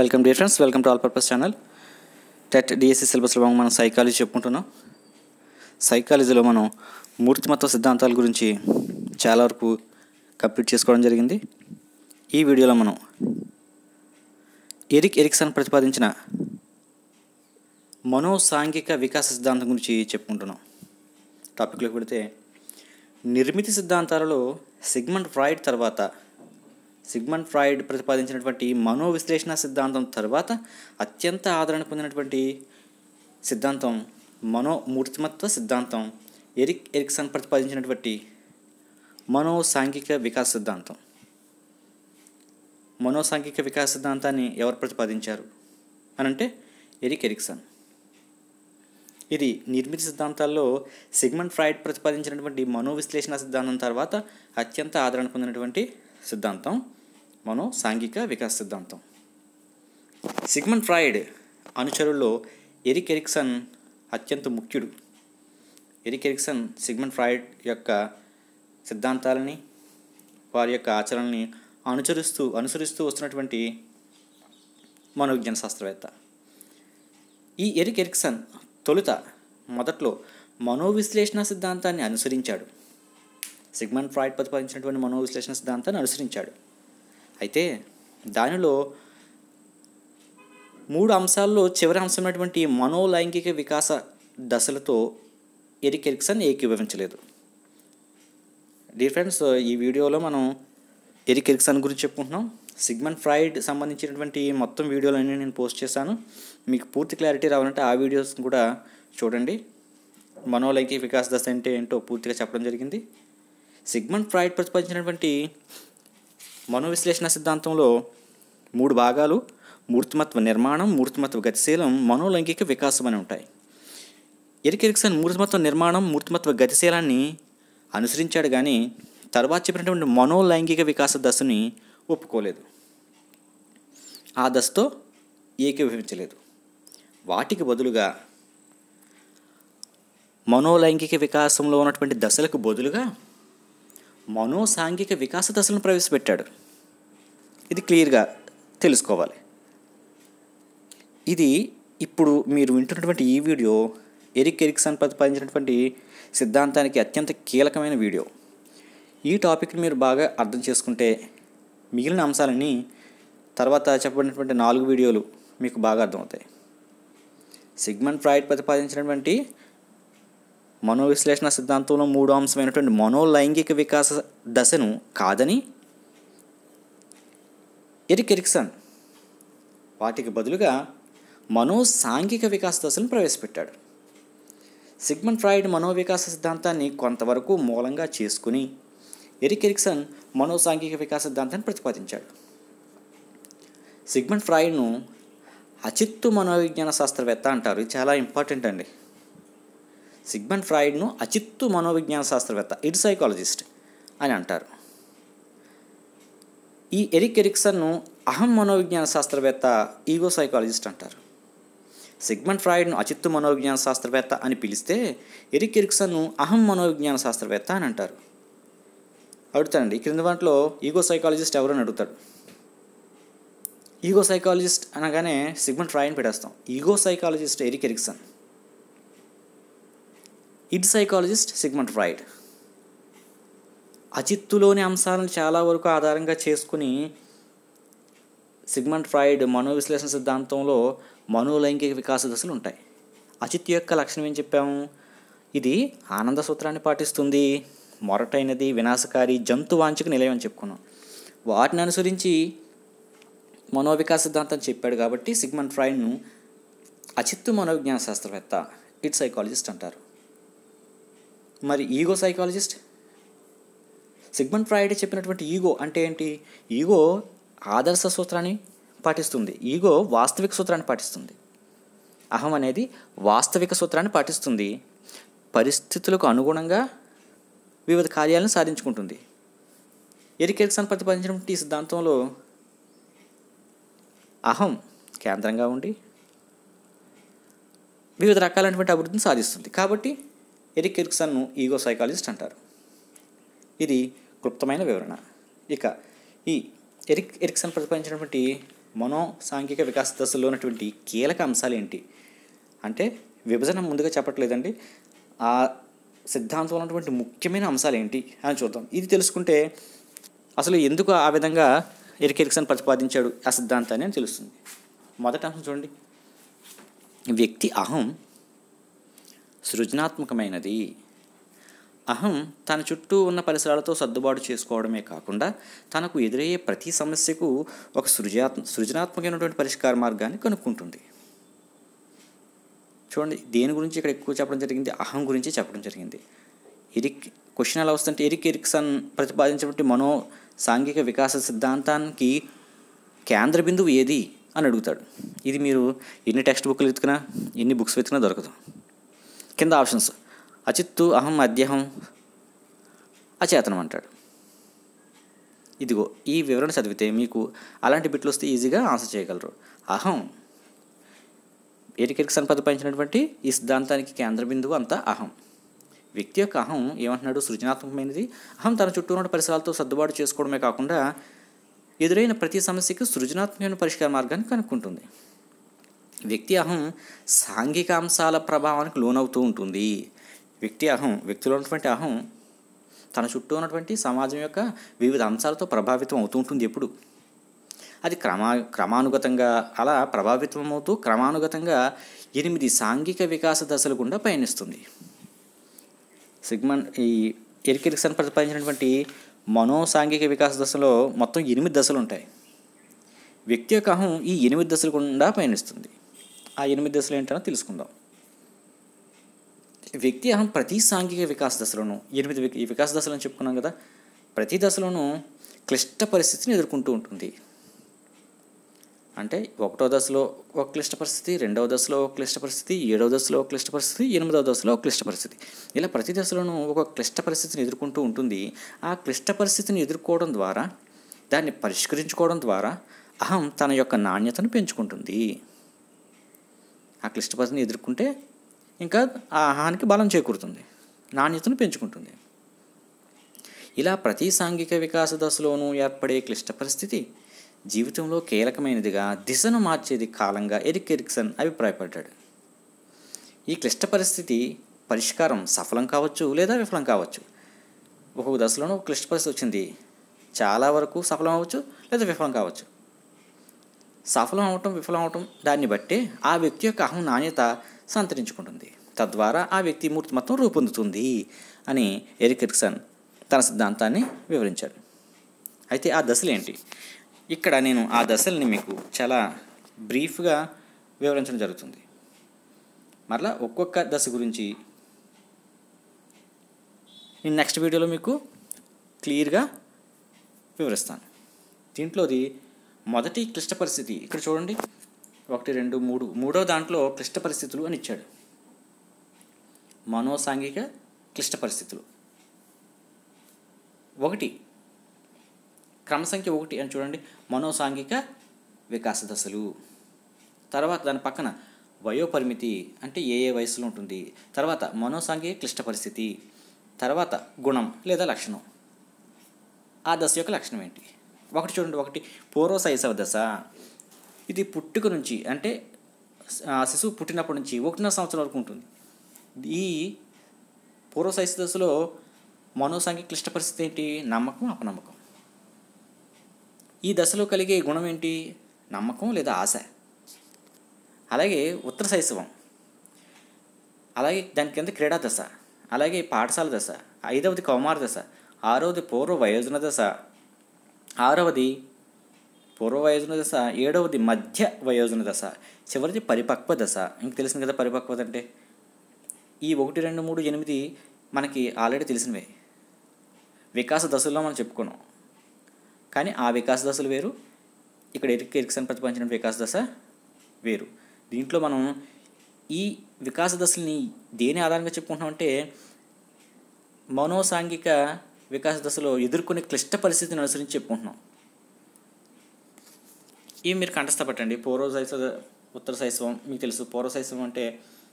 welcome dear friends welcome to all purpose channel TET DSC సిలబస్లో భాగంగా మనం psychology చెప్పుకుంటున్నాం సైకాలజీలో మనం మూర్తిమత్వ సిద్ధాంతాల గురించి చాలా వరకు కంప్లీట్ చేసుకోవడం జరిగింది ఈ వీడియోలో మనం ఎరిక్ ఎరిక్సన్ ప్రతిపాదించిన మనోసాంఘిక వికాస సిద్ధాంతం గురించి చెప్పుకుంటున్నాం టాపిక్లోకి పెడితే నిర్మితి సిద్ధాంతాలలో సిగ్మండ్ ఫ్రాయిడ్ తర్వాత సిగ్మండ్ ఫ్రాయిడ్ ప్రతిపాదించినటువంటి మనోవిశ్లేషణ సిద్ధాంతం తర్వాత అత్యంత ఆదరణ పొందినటువంటి సిద్ధాంతం మనోమూర్తిమత్వ సిద్ధాంతం ఎరిక్ ఎరిక్సన్ ప్రతిపాదించినటువంటి మనోసాంఘిక వికాస సిద్ధాంతం మనోసాంఘిక వికాస సిద్ధాంతాన్ని ఎవరు ప్రతిపాదించారు అనంటే ఎరిక్ ఎరిక్సన్ ఇది నిర్మిత సిద్ధాంతాల్లో సిగ్మండ్ ఫ్రాయిడ్ ప్రతిపాదించినటువంటి మనోవిశ్లేషణ సిద్ధాంతం తర్వాత అత్యంత ఆదరణ పొందినటువంటి సిద్ధాంతం మనో సాంఘిక వికాస సిద్ధాంతం సిగ్మండ్ ఫ్రాయిడ్ అనుచరుల్లో ఎరిక్ ఎరిక్సన్ అత్యంత ముఖ్యుడు ఎరిక్ ఎరిక్సన్ సిగ్మండ్ ఫ్రాయిడ్ యొక్క సిద్ధాంతాలని వారి యొక్క ఆచరణని అనుసరిస్తూ అనుసరిస్తూ వస్తున్నటువంటి మనోవిజ్ఞాన శాస్త్రవేత్త ఈ ఎరిక్ ఎరిక్సన్ తొలుత మొదట్లో మనోవిశ్లేషణ సిద్ధాంతాన్ని అనుసరించాడు సిగ్మండ్ ఫ్రాయిడ్ ప్రతిపాదించినటువంటి మనోవిశ్లేషణ సిద్ధాంతాన్ని అనుసరించాడు అయితే దానిలో మూడు అంశాల్లో చివరి అంశమైనటువంటి మనోలైంగిక వికాస దశలతో ఎరిక్ ఎరిక్సన్ ఏకీభవించలేదు డియర్ ఫ్రెండ్స్ ఈ వీడియోలో మనం ఎరిక్ ఎరిక్సన్ గురించి చెప్పుకుంటున్నాం సిగ్మండ్ ఫ్రాయిడ్ సంబంధించినటువంటి మొత్తం వీడియోలన్నీ నేను పోస్ట్ చేశాను మీకు పూర్తి క్లారిటీ రావాలంటే ఆ వీడియోస్ కూడా చూడండి మనోలైంగిక వికాస దశ అంటే ఏంటో పూర్తిగా చెప్పడం జరిగింది సిగ్మండ్ ఫ్రాయిడ్ ప్రతిపాదించినటువంటి మనోవిశ్లేషణ సిద్ధాంతంలో మూడు భాగాలు మూర్తిమత్వ నిర్మాణం మూర్తిమత్వ గతిశీలం మనోలైంగిక వికాసం అని ఉంటాయి ఎరిక్ ఎరిక్సన్ మూర్తిమత్వ నిర్మాణం మూర్తిమత్వ గతిశీలాన్ని అనుసరించాడు కానీ తర్వాత చెప్పినటువంటి మనోలైంగిక వికాస దశని ఒప్పుకోలేదు ఆ దశతో ఏకీభవించలేదు వాటికి బదులుగా మనోలైంగిక వికాసంలో ఉన్నటువంటి దశలకు బదులుగా మనోసాంఘిక వికాస దశలను ప్రవేశపెట్టాడు ఇది క్లియర్గా తెలుసుకోవాలి ఇది ఇప్పుడు మీరు వింటున్నటువంటి ఈ వీడియో ఎరిక్ ఎరిక్సన్ ప్రతిపాదించినటువంటి సిద్ధాంతానికి అత్యంత కీలకమైన వీడియో ఈ టాపిక్ని మీరు బాగా అర్థం చేసుకుంటే మిగిలిన అంశాలన్నీ తర్వాత చెప్పబడినటువంటి నాలుగు వీడియోలు మీకు బాగా అర్థమవుతాయి సిగ్మండ్ ఫ్రాయిడ్ ప్రతిపాదించినటువంటి మనోవిశ్లేషణ సిద్ధాంతంలో మూడో అంశమైనటువంటి మనోలైంగిక వికాస దశను కాదని ఎరిక్ ఎరిక్సన్ వాటికి బదులుగా మనోసాంఘిక వికాస దశను ప్రవేశపెట్టాడు సిగ్మండ్ ఫ్రాయిడ్ మనోవికాస సిద్ధాంతాన్ని కొంతవరకు మూలంగా చేసుకుని ఎరిక్ ఎరిక్సన్ మనోసాంఘిక వికాస సిద్ధాంతాన్ని ప్రతిపాదించాడు సిగ్మండ్ ఫ్రాయిడ్ను అచిత్తు మనోవిజ్ఞాన శాస్త్రవేత్త అంటారు ఇది చాలా ఇంపార్టెంట్ అండి సిగ్మండ్ ఫ్రాయిడ్ను అచిత్తు మనోవిజ్ఞాన శాస్త్రవేత్త ఇడ్ సైకాలజిస్ట్ అని అంటారు ఈ ఎరిక్ ఎరిక్సన్ను అహం మనోవిజ్ఞాన శాస్త్రవేత్త ఈగో సైకాలజిస్ట్ అంటారు సిగ్మండ్ ఫ్రాయిడ్ను అచిత్తు మనోవిజ్ఞాన శాస్త్రవేత్త అని పిలిస్తే ఎరిక్ ఎరిక్సన్ను అహం మనోవిజ్ఞాన శాస్త్రవేత్త అని అంటారు అడుగుతానండి ఈ క్రింద వాటిలో ఈగో సైకాలజిస్ట్ ఎవరని అడుగుతాడు ఈగో సైకాలజిస్ట్ అనగానే సిగ్మండ్ ఫ్రాయిడ్ని పెట్టేస్తాం ego psychologist Erik Erikson id psychologist Sigmund Freud అచిత్తులోని అంశాలను చాలా వరకు ఆధారంగా చేసుకుని సిగ్మండ్ ఫ్రాయిడ్ మనోవిశ్లేషణ సిద్ధాంతంలో మనోలైంగిక వికాస దశలు ఉంటాయి అచిత్ యొక్క లక్షణం ఏం చెప్పాము ఇది ఆనంద సూత్రాన్ని పాటిస్తుంది మొరటైనది వినాశకారి జంతు వాంఛకు నిలయం అని చెప్పుకున్నాం వాటిని అనుసరించి మనోవికాస సిద్ధాంతం చెప్పాడు కాబట్టి సిగ్మండ్ ఫ్రాయిడ్ను అచిత్తు మనోవిజ్ఞాన శాస్త్రవేత్త ఇట్ సైకాలజిస్ట్ అంటారు మరి ఈగో సైకాలజిస్ట్ సిగ్మండ్ ఫ్రాయిడ్ చెప్పినటువంటి ఈగో అంటే ఏంటి ఈగో ఆదర్శ సూత్రాన్ని పాటిస్తుంది ఈగో వాస్తవిక సూత్రాన్ని పాటిస్తుంది అహం అనేది వాస్తవిక సూత్రాన్ని పాటిస్తుంది పరిస్థితులకు అనుగుణంగా వివిధ కార్యాలను సాధించుకుంటుంది ఎరిక్ ఎరిక్సన్ ప్రతిపాదించినటువంటి ఈ సిద్ధాంతంలో అహం కేంద్రంగా ఉండి వివిధ రకాలైనటువంటి అభివృద్ధిని సాధిస్తుంది కాబట్టి ఎరిక్ ఎరిక్సన్ను ఈగో సైకాలజిస్ట్ అంటారు ఇది క్లుప్తమైన వివరణ ఇక ఈ ఎరిక్ ఎరిక్సన్ ప్రతిపాదించినటువంటి మనో సాంఘిక వికాస దశలో ఉన్నటువంటి కీలక అంశాలు ఏంటి అంటే విభజన ముందుగా చెప్పట్లేదండి ఆ సిద్ధాంతంలో ఉన్నటువంటి ముఖ్యమైన అంశాలు ఏంటి అని చూద్దాం ఇది తెలుసుకుంటే అసలు ఎందుకు ఆ విధంగా ఎరిక్ ఎరిక్సన్ ప్రతిపాదించాడు ఆ సిద్ధాంతాన్ని అని తెలుస్తుంది మొదటి అంశం చూడండి వ్యక్తి అహం సృజనాత్మకమైనది అహం తన చుట్టూ ఉన్న పరిసరాలతో సర్దుబాటు చేసుకోవడమే కాకుండా తనకు ఎదురయ్యే ప్రతి సమస్యకు ఒక సృజాత్మ సృజనాత్మకమైనటువంటి పరిష్కార మార్గాన్ని కనుక్కుంటుంది చూడండి దేని గురించి ఇక్కడ ఎక్కువ చెప్పడం జరిగింది అహం గురించి చెప్పడం జరిగింది ఎరిక్ క్వశ్చన్ ఎలా వస్తుంటే ఎరిక్ ఎరిక్సన్ ప్రతిపాదించినటువంటి మనో సాంఘిక వికాస సిద్ధాంతానికి కేంద్ర బిందువు ఏది అని అడుగుతాడు ఇది మీరు ఎన్ని టెక్స్ట్ బుక్లు వెతికినా ఎన్ని బుక్స్ వెతికినా దొరకదు కింద ఆప్షన్స్ అచిత్తు అహం అద్యహం అచేతనం అంటాడు ఇదిగో ఈ వివరణ చదివితే మీకు అలాంటి బిట్లు వస్తే ఈజీగా ఆన్సర్ చేయగలరు అహం ఎరిక్ ఎరిక్సన్ ప్రతిపాదించినటువంటి ఈ సిద్ధాంతానికి కేంద్ర బిందువు అంతా అహం వ్యక్తి యొక్క అహం ఏమంటున్నాడు సృజనాత్మకమైనది అహం తన చుట్టూ ఉన్న పరిసరాలతో సర్దుబాటు చేసుకోవడమే కాకుండా ఎదురైన ప్రతి సమస్యకు సృజనాత్మకమైన పరిష్కార మార్గాన్ని కనుక్కుంటుంది వ్యక్తి అహం సాంఘిక అంశాల ప్రభావానికి లోనవుతూ ఉంటుంది వ్యక్తి అహం వ్యక్తిలో ఉన్నటువంటి అహం తన చుట్టూ ఉన్నటువంటి సమాజం యొక్క వివిధ అంశాలతో ప్రభావితం అవుతూ ఉంటుంది ఎప్పుడు అది క్రమా క్రమానుగతంగా అలా ప్రభావితం అవుతూ క్రమానుగతంగా ఎనిమిది సాంఘిక వికాస దశలు గుండా పయనిస్తుంది సిగ్మన్ ఈ ఎరికెరిక్సన్ ప్రతిపాదించినటువంటి మనో సాంఘిక వికాస దశలో మొత్తం ఎనిమిది దశలు ఉంటాయి వ్యక్తి యొక్క అహం ఈ ఎనిమిది దశలు గుండా పయనిస్తుంది ఆ ఎనిమిది దశలు ఏంటనో తెలుసుకుందాం వ్యక్తి అహం ప్రతి సాంఘిక వికాస దశలోనూ ఎనిమిది విక- ఈ వికాస దశలు అని చెప్పుకున్నాం కదా ప్రతి దశలోనూ క్లిష్ట పరిస్థితిని ఎదుర్కొంటూ ఉంటుంది అంటే ఒకటో దశలో ఒక క్లిష్ట పరిస్థితి రెండవ దశలో ఒక క్లిష్ట పరిస్థితి ఏడవ దశలో ఒక క్లిష్ట పరిస్థితి ఎనిమిదవ దశలో ఒక క్లిష్ట పరిస్థితి ఇలా ప్రతి దశలోనూ ఒక క్లిష్ట పరిస్థితిని ఎదుర్కొంటూ ఉంటుంది ఆ క్లిష్ట పరిస్థితిని ఎదుర్కోవడం ద్వారా దాన్ని పరిష్కరించుకోవడం ద్వారా అహం తన యొక్క నాణ్యతను పెంచుకుంటుంది ఆ క్లిష్ట పరిస్థితిని ఎదుర్కొంటే ఇంకా ఆ అహానికి బలం చేకూరుతుంది నాణ్యతను పెంచుకుంటుంది ఇలా ప్రతి సాంఘిక వికాస దశలోనూ ఏర్పడే క్లిష్ట పరిస్థితి జీవితంలో కీలకమైనదిగా దిశను మార్చేది కాలంగా ఎరిక్ ఎరిక్సన్ అభిప్రాయపడ్డాడు ఈ క్లిష్ట పరిస్థితి పరిష్కారం సఫలం కావచ్చు లేదా విఫలం కావచ్చు ఒక్కొక్క దశలోనూ ఒక క్లిష్ట పరిస్థితి వచ్చింది చాలా వరకు సఫలం అవ్వచ్చు లేదా విఫలం కావచ్చు సఫలం అవటం విఫలం అవటం దాన్ని బట్టే ఆ వ్యక్తి యొక్క అహం నాణ్యత సంతరించుకుంటుంది తద్వారా ఆ వ్యక్తి మూర్తిమత్వం రూపొందుతుంది అని ఎరిక్ ఎరిక్సన్ తన సిద్ధాంతాన్ని వివరించాడు అయితే ఆ దశలు ఏంటి ఇక్కడ నేను ఆ దశల్ని మీకు చాలా బ్రీఫ్గా వివరించడం జరుగుతుంది మరలా ఒక్కొక్క దశ గురించి నేను నెక్స్ట్ వీడియోలో మీకు క్లియర్గా వివరిస్తాను దీంట్లోది మొదటి క్లిష్ట పరిస్థితి ఇక్కడ చూడండి ఒకటి రెండు మూడు మూడో దాంట్లో క్లిష్ట పరిస్థితులు అని ఇచ్చాడు మనోసాంఘిక క్లిష్ట పరిస్థితులు ఒకటి క్రమ సంఖ్య ఒకటి అని చూడండి మనోసాంఘిక వికాస దశలు తర్వాత దాని పక్కన వయోపరిమితి అంటే ఏ ఏ వయసులో ఉంటుంది తర్వాత మనోసాంఘిక క్లిష్ట పరిస్థితి తర్వాత గుణం లేదా లక్షణం ఆ దశ యొక్క లక్షణం ఏంటి ఒకటి చూడండి ఒకటి పూర్వ శైశవ దశ ఇది పుట్టుక నుంచి అంటే ఆ శిశువు పుట్టినప్పటి నుంచి ఒకటిన్నర సంవత్సరం వరకు ఉంటుంది ఈ పూర్వ శైశవ దశలో మనోసాంఘిక క్లిష్ట పరిస్థితి ఏంటి నమ్మకం అపనమ్మకం ఈ దశలో కలిగే గుణం ఏంటి నమ్మకం లేదా ఆశ అలాగే ఉత్తర శైశవం అలాగే దాని కింద క్రీడా దశ అలాగే పాఠశాల దశ ఐదవది కౌమార దశ ఆరవది పూర్వ వయోజన దశ ఆరవది పూర్వ వయోజన దశ ఏడవది మధ్య వయోజన దశ చివరిది పరిపక్వ దశ ఇంక తెలిసింది కదా పరిపక్వత అంటే ఈ ఒకటి రెండు మూడు ఎనిమిది మనకి ఆల్రెడీ తెలిసినవే వికాస దశల్లో మనం చెప్పుకున్నాం కానీ ఆ వికాస దశలు వేరు ఇక్కడ ఎరిక్ ఎరిక్సన్ ప్రతిపాదించిన వికాస దశ వేరు దీంట్లో మనం ఈ వికాస దశల్ని దేని ఆధారంగా చెప్పుకుంటున్నామంటే మనోసాంఘిక వికాస దశలో ఎదుర్కొనే క్లిష్ట పరిస్థితిని అనుసరించి చెప్పుకుంటున్నాం ఇవి మీరు కంఠస్థ పెట్టండి పూర్వ శైశవ ఉత్తర శైశవం మీకు తెలుసు పూర్వ శైశవం అంటే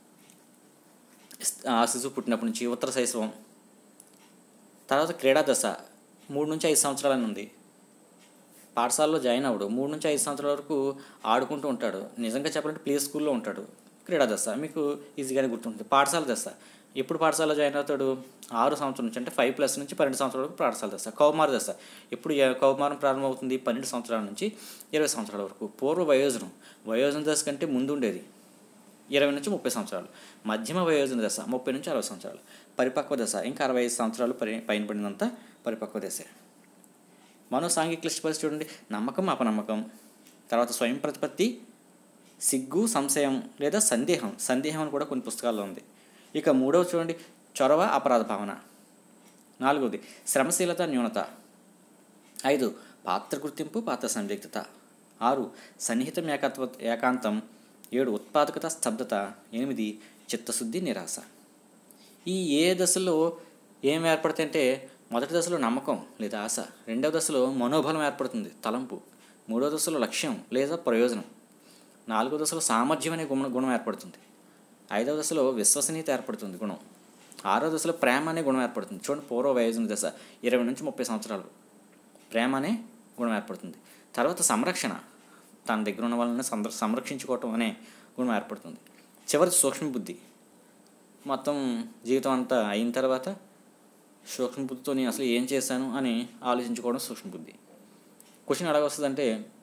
ఆ శిశువు పుట్టినప్పటి నుంచి ఉత్తర శైశవం తర్వాత క్రీడా దశ మూడు నుంచి ఐదు సంవత్సరాలని ఉంది పాఠశాలలో జాయిన్ అవ్వడు మూడు నుంచి ఐదు సంవత్సరాల వరకు ఆడుకుంటూ ఉంటాడు నిజంగా చెప్పాలంటే ప్లే స్కూల్లో ఉంటాడు క్రీడా దశ మీకు ఈజీగానే గుర్తుంటుంది పాఠశాల దశ ఎప్పుడు పాఠశాల జాయిన్ అవుతాడు ఆరు సంవత్సరం నుంచి అంటే ఫైవ్ ప్లస్ నుంచి పన్నెండు సంవత్సరాల వరకు పాఠశాల దశ కౌమార దశ ఎప్పుడు ఏ- కౌమారం ప్రారంభమవుతుంది పన్నెండు సంవత్సరాల నుంచి ఇరవై సంవత్సరాల వరకు పూర్వ వయోజనం వయోజన దశ కంటే ముందు ఉండేది ఇరవై నుంచి ముప్పై సంవత్సరాలు మధ్యమ వయోజన దశ ముప్పై నుంచి అరవై సంవత్సరాలు పరిపక్వ దశ ఇంకా అరవై ఐదు సంవత్సరాలు పరి పైన పడినంత పరిపక్వ దశ మనో సాంఘిక క్లిష్ట పరిస్థితి చూడండి నమ్మకం అపనమ్మకం తర్వాత స్వయం ప్రతిపత్తి సిగ్గు సంశయం లేదా సందేహం సందేహం అని కూడా కొన్ని పుస్తకాల్లో ఉంది ఇక మూడవ చూడండి చొరవ అపరాధ భావన నాలుగవది శ్రమశీలత న్యూనత ఐదు పాత్ర గుర్తింపు పాత్ర సందిగ్ధత ఆరు సన్నిహితం ఏకాత్వ ఏకాంతం ఏడు ఉత్పాదకత స్తబ్దత ఎనిమిది చిత్తశుద్ధి నిరాశ ఈ ఏ దశలో ఏం ఏర్పడుతుందంటే మొదటి దశలో నమ్మకం లేదా ఆశ రెండవ దశలో మనోబలం ఏర్పడుతుంది తలంపు మూడవ దశలో లక్ష్యం లేదా ప్రయోజనం నాలుగో దశలో సామర్థ్యం అనే గుణ గుణం ఏర్పడుతుంది ఐదవ దశలో విశ్వసనీయత ఏర్పడుతుంది గుణం ఆరో దశలో ప్రేమ అనే గుణం ఏర్పడుతుంది చూడండి పూర్వ వయోజన దశ ఇరవై నుంచి ముప్పై సంవత్సరాలు ప్రేమ అనే గుణం ఏర్పడుతుంది తర్వాత సంరక్షణ తన దగ్గర ఉన్న వాళ్ళని సంర సంరక్షించుకోవటం అనే గుణం ఏర్పడుతుంది చివరి సూక్ష్మ బుద్ధి మొత్తం జీవితం అంతా అయిన తర్వాత సూక్ష్మ బుద్ధితో నేను అసలు ఏం చేశాను అని ఆలోచించుకోవడం సూక్ష్మ బుద్ధి క్వశ్చన్ ఎలాగ వస్తుందంటే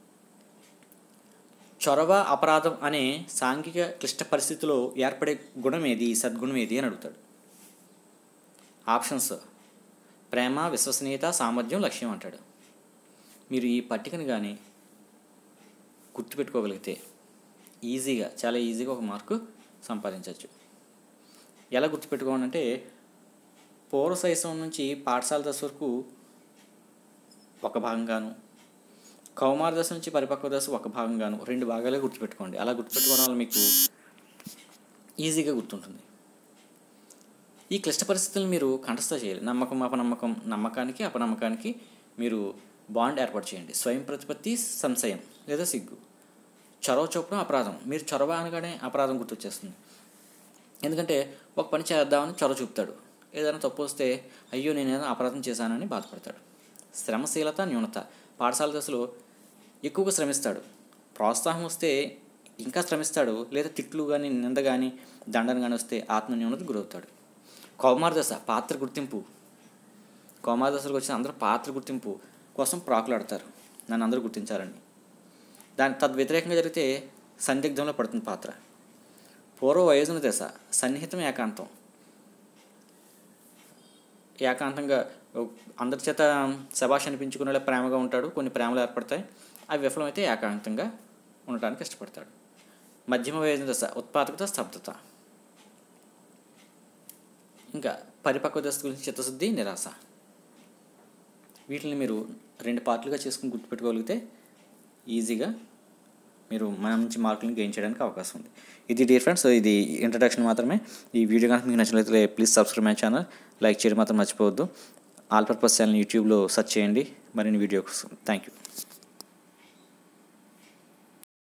చొరవ అపరాధం అనే సాంఘిక క్లిష్ట పరిస్థితిలో ఏర్పడే గుణం ఏది సద్గుణం ఏది అని అడుగుతాడు ఆప్షన్స్ ప్రేమ విశ్వసనీయత సామర్థ్యం లక్ష్యం అంటాడు మీరు ఈ పట్టికను కానీ గుర్తుపెట్టుకోగలిగితే ఈజీగా చాలా ఈజీగా ఒక మార్కు సంపాదించవచ్చు ఎలా గుర్తుపెట్టుకోవాలంటే పూర్వ శైశవం నుంచి పాఠశాల దశ వరకు ఒక భాగంగాను కౌమార దశ నుంచి పరిపక్వ దశ ఒక భాగంగాను రెండు భాగాలే గుర్తుపెట్టుకోండి అలా గుర్తుపెట్టుకోవడం వల్ల మీకు ఈజీగా గుర్తుంటుంది ఈ క్లిష్ట పరిస్థితులను మీరు కంఠస్థ చేయాలి నమ్మకం అపనమ్మకం నమ్మకానికి అపనమ్మకానికి మీరు బాండ్ ఏర్పాటు చేయండి స్వయం ప్రతిపత్తి సంశయం లేదా సిగ్గు చొరవ చూపడం అపరాధం మీరు చొరవ అనగానే అపరాధం గుర్తొచ్చేస్తుంది ఎందుకంటే ఒక పని చేద్దామని చొరవ చూపుతాడు ఏదైనా తప్పు వస్తే అయ్యో నేను ఏదైనా అపరాధం చేశానని బాధపడతాడు శ్రమశీలత న్యూనత పాఠశాల దశలో ఎక్కువగా శ్రమిస్తాడు ప్రోత్సాహం వస్తే ఇంకా శ్రమిస్తాడు లేదా తిట్లు కానీ నింద కానీ దండన కానీ వస్తే ఆత్మ న్యూనత గురవుతాడు కౌమార దశ పాత్ర గుర్తింపు కౌమార దశలకు వచ్చిన అందరూ పాత్ర గుర్తింపు కోసం ప్రాకులాడతారు నన్ను అందరూ గుర్తించాలని దాని తద్వ్యతిరేకంగా జరిగితే సందిగ్ధంలో పడుతుంది పాత్ర పూర్వ వయోజన దశ సన్నిహితం ఏకాంతం ఏకాంతంగా అందరి చేత శబాష్ అనిపించుకునేలా ప్రేమగా ఉంటాడు కొన్ని ప్రేమలు ఏర్పడతాయి అవి విఫలమైతే ఏకాంతంగా ఉండటానికి ఇష్టపడతాడు మధ్యమ వయోజన దశ ఉత్పాదకత స్తబ్దత ఇంకా పరిపక్వ దశ గురించి చిత్తశుద్ధి నిరాశ వీటిని మీరు రెండు పార్ట్లుగా చేసుకుని గుర్తుపెట్టుకోగలిగితే ఈజీగా మీరు మంచి మార్కులను గెయిన్ చేయడానికి అవకాశం ఉంది ఇది డియర్ ఫ్రెండ్స్ ఇది ఇంట్రడక్షన్ మాత్రమే ఈ వీడియో కనుక మీకు నచ్చినట్లయితే please subscribe my channel like చేయడం మాత్రం మర్చిపోవద్దు ఆల్ పర్పస్ ఛానల్ యూట్యూబ్లో సెర్చ్ చేయండి మరిన్ని వీడియో కోసం థ్యాంక్ యూ